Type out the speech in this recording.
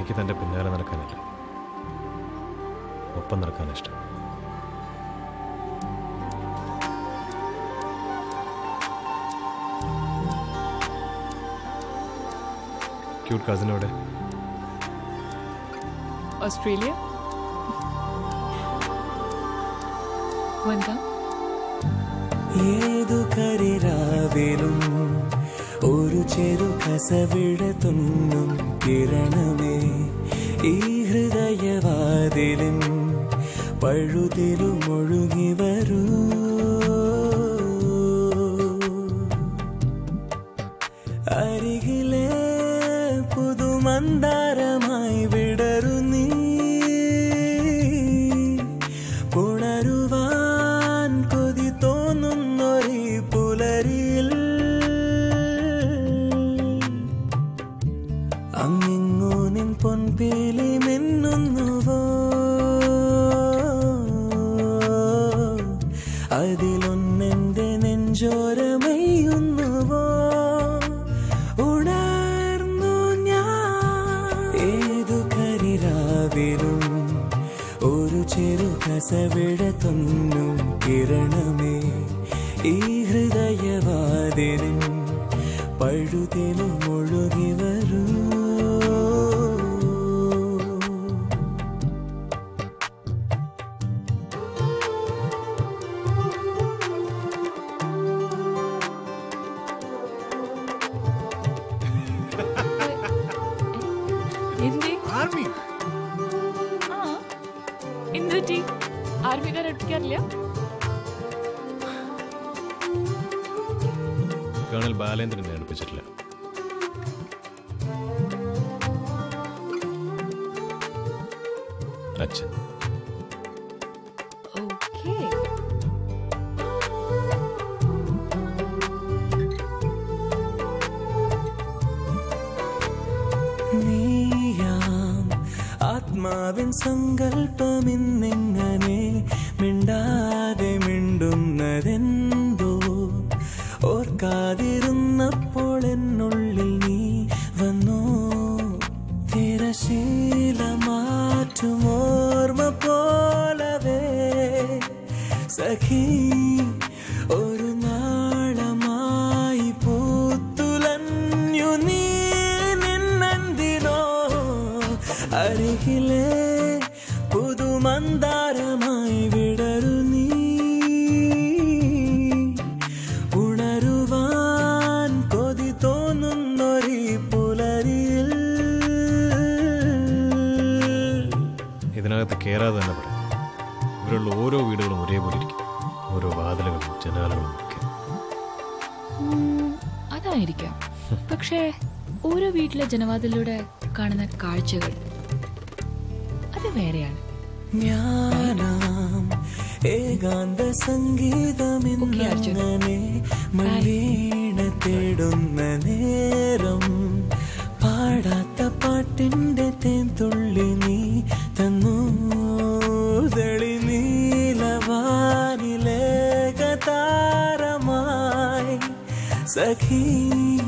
എനിക്ക് തൻ്റെ പിന്നാലെ നടക്കാനല്ല ഒപ്പം നടക്കാൻ ഇഷ്ടം ക്യൂട്ട് കസിൻ എവിടെ ഓസ്ട്രേലിയ വൻകാം ഏതു കരിരാവിലും ഒരു ചെറു കസവിട തുന്നും കിരണമേ ഈ ഹൃദയവാതിലും പഴുതിലും ഒഴുകി വരൂ അരികിലെ പുതുമന്താരമായി വിടരു നീ പുണരുവാൻ കൊതി തോന്നുന്നൊരീ പുലരിയിൽ അങ്ങിങ്ങോ നിൻ പൊൻപേലി മിന്നുന്നുവോ അതിലൊന്നെന്റെ നെഞ്ചോരമയ്യുന്നുവോ ഉണർന്നു ഞാൻ ഏതു കരിരാവിലും ഒരു ചെറു കസവിട തൊന്നും കിരണമേ ഈ ഹൃദയവാതിലും പഴുതിലും ഒഴുകി വരൂ എന്തി ആർമി ആ എന്ത് പറ്റി ആർമിക്കാർ അടുപ്പിക്കാറില്ല കേണൽ ബാലേന്ദ്രനെ അടുപ്പിച്ചിട്ടില്ല അച്ഛൻ ഓക്കേ നീയാം ആത്മാവിൻ സങ്കല്പമിന്നെങ്ങനെ മിണ്ടാതെ മിണ്ടുന്നതെന്തോ ഓർക്കാതിരുന്നപ്പോൾ എന്നുള്ളിൽ നീ വന്നോ തിരശീല മാറ്റും ഓർമ്മ പോലവേ സഖി ഒരു നാളമായി പൂത്തുലഞ്ഞു നീ നിന്നെന്തിനോ അരികിലെ പുതുമന്താരമായി വിടരു നീ ഉണരുവാൻ കൊതി തോന്നുന്നൊരീ പുലരിയിൽ ഇതിനകത്ത് കയറാതെ തന്നെ പറയാം ഇവരുള്ള ഓരോ വീടുകളും ഒരേപോലെ ഇരിക്കും ഓരോ വാതിലുകളും ജനാലകളും ഒക്കെ ഉം, അതായിരിക്കാം പക്ഷേ ഓരോ വീട്ടിലെ ജനവാതിലൂടെ കാണുന്ന കാഴ്ചകൾ അത് വേറെയാണ് ജ്ഞാനാം ഏകാന്ത Okay, അർജുൻ. സംഗീതമിന്നങ്ങനെ മലീണ തേടുന്ന നേരം പാടാത്ത പാട്ടിന്റെ തേൻതുള്ളി നീ തന്നു തെളി നീലവാനിലേക താരമായി സഖീ